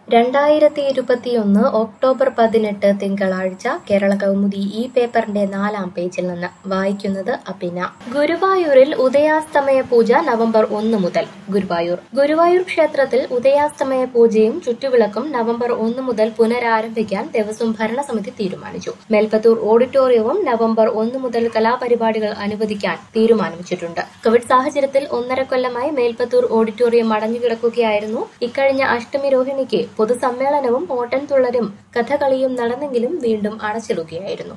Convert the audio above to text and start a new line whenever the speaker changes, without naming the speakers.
രണ്ടായിരത്തി ഇരുപത്തിയൊന്ന് ഒക്ടോബർ പതിനെട്ട് തിങ്കളാഴ്ച കേരള കൗമുദി ഈ പേപ്പറിന്റെ നാലാം പേജിൽ നിന്ന് വായിക്കുന്നത് അപിന ഗുരുവായൂരിൽ ഉദയാസ്തമയ പൂജ നവംബർ ഒന്ന് മുതൽ ഗുരുവായൂർ ഗുരുവായൂർ ക്ഷേത്രത്തിൽ ഉദയാസ്തമയ പൂജയും ചുറ്റുവിളക്കും നവംബർ ഒന്ന് മുതൽ പുനരാരംഭിക്കാൻ ദേവസ്വം ഭരണസമിതി തീരുമാനിച്ചു മേൽപ്പത്തൂർ ഓഡിറ്റോറിയവും നവംബർ ഒന്ന് മുതൽ കലാപരിപാടികൾ അനുവദിക്കാൻ തീരുമാനിച്ചിട്ടുണ്ട് കോവിഡ് സാഹചര്യത്തിൽ ഒന്നര കൊല്ലമായി മേൽപ്പത്തൂർ ഓഡിറ്റോറിയം അടഞ്ഞുകിടക്കുകയായിരുന്നു ഇക്കഴിഞ്ഞ അഷ്ടമി രോഹിണിക്ക് പൊതുസമ്മേളനവും ഓട്ടൻതുള്ളലും കഥകളിയും നടന്നെങ്കിലും വീണ്ടും അടച്ചിടുകയായിരുന്നു